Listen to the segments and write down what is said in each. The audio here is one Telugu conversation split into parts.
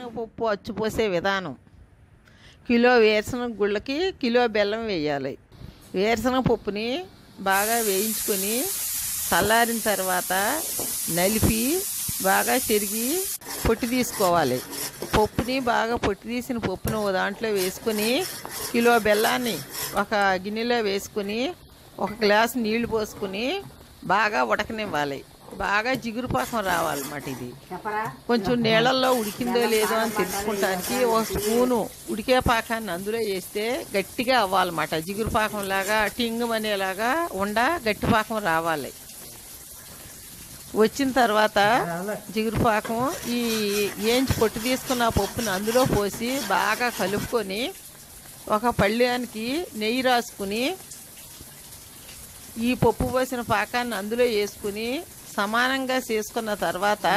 శనగపప్పు అచ్చు పోసే విధానం కిలో వేరుశనగ గుళ్ళకి కిలో బెల్లం వేయాలి వేరుశనగ పప్పుని బాగా వేయించుకొని చల్లారిన తర్వాత నలిపి బాగా చెరిగి పొట్టి తీసుకోవాలి పప్పుని బాగా పొట్టి తీసిన పప్పును ఓ దాంట్లో వేసుకొని కిలో బెల్లాన్ని ఒక గిన్నెలో వేసుకొని ఒక గ్లాస్ నీళ్లు పోసుకొని బాగా ఉడకనివ్వాలి బాగా జిగురు పాకం రావాలన్నమాట ఇది కొంచెం నీళ్ళల్లో ఉడికిందో లేదో అని తెలుసుకుంటానికి ఒక స్పూను ఉడికే పాకాన్ని అందులో వేస్తే గట్టిగా అవ్వాలన్నమాట జిగురు పాకం లాగా టింగ్ అనేలాగా ఉండ గట్టి పాకం రావాలి వచ్చిన తర్వాత జిగురు పాకం ఈ ఏంచి పొట్టు తీసుకున్న పప్పుని అందులో పోసి బాగా కలుపుకొని ఒక పళ్ళానికి నెయ్యి రాసుకుని ఈ పప్పు పోసిన పాకాన్ని అందులో వేసుకుని సమానంగా చేసుకున్న తర్వాత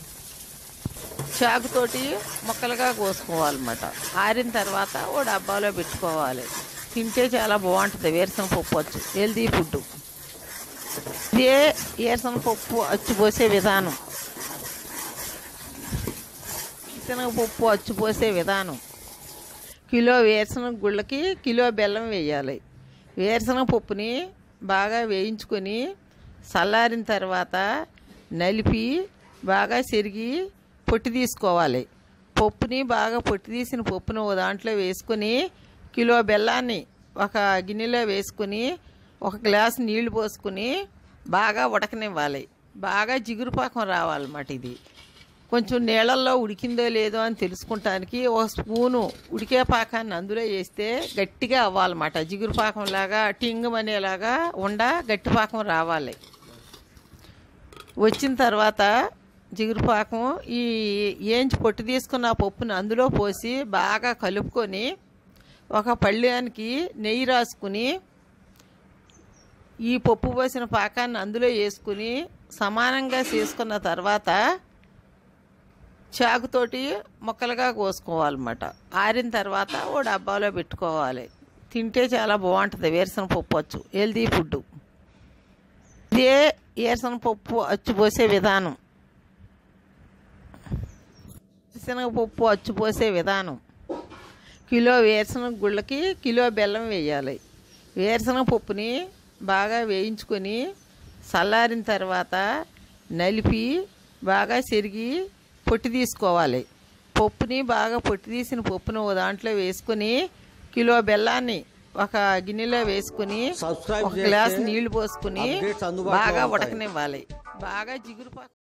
చాకుతోటి ముక్కలుగా కోసుకోవాలన్నమాట ఆరిన తర్వాత ఓ డబ్బాలో పెట్టుకోవాలి తింటే చాలా బాగుంటుంది వేరుశనగ పప్పు వచ్చు హెల్తీ ఫుడ్ ఇదే వేరుశనగ పప్పు అచ్చు పోసే విధానం శనగపప్పు అచ్చు పోసే విధానం కిలో వేరుశనగ గుళ్ళకి కిలో బెల్లం వేయాలి వేరుశనగ పప్పుని బాగా వేయించుకొని చల్లారిన తర్వాత నలిపి బాగా చెరిగి పొట్టి తీసుకోవాలి పప్పుని బాగా పొట్టి తీసిన పప్పును ఓ దాంట్లో వేసుకొని కిలో బెల్లాన్ని ఒక గిన్నెలో వేసుకొని ఒక గ్లాస్ నీళ్లు పోసుకొని బాగా ఉడకనివ్వాలి బాగా జిగురు పాకం రావాలన్నమాట ఇది కొంచెం నీళ్ళల్లో ఉడికిందో లేదో అని తెలుసుకుంటానికి ఒక స్పూను ఉడికే పాకాన్ని అందులో వేస్తే గట్టిగా అవ్వాలన్నమాట జిగురు పాకంలాగా టింగ్ అనేలాగా ఉండ గట్టి పాకం రావాలి వచ్చిన తర్వాత జిగురు పాకం ఈ ఏంచి పొట్టు తీసుకున్న పప్పుని అందులో పోసి బాగా కలుపుకొని ఒక పళ్ళానికి నెయ్యి రాసుకుని ఈ పప్పు పోసిన పాకాన్ని అందులో వేసుకుని సమానంగా చేసుకున్న తర్వాత చాకుతోటి ముక్కలుగా కోసుకోవాలన్నమాట ఆరిన తర్వాత ఓ డబ్బాలో పెట్టుకోవాలి తింటే చాలా బాగుంటుంది వేరుశనగ పప్పు వచ్చు హెల్తీ ఫుడ్ ఇదే వేరుశనగ పప్పు అచ్చు పోసే విధానం శనగపప్పు అచ్చు పోసే విధానం కిలో వేరుశనగ గుళ్ళకి కిలో బెల్లం వేయాలి వేరుశనగ పప్పుని బాగా వేయించుకొని చల్లారిన తర్వాత నలిపి బాగా చెరిగి పొట్టి తీసుకోవాలి పప్పుని బాగా పొట్టి తీసిన పప్పును ఓ దాంట్లో వేసుకొని కిలో బెల్లాన్ని ఒక గిన్నెలో వేసుకుని సబ్స్క్రైబ్ ఒక గ్లాస్ చేస్తే నీళ్లు పోసుకుని అప్డేట్స్ అందుబాటులో బాగా ఉంటాయి. ఉడకనివ్వాలి బాగా జిగురు పాక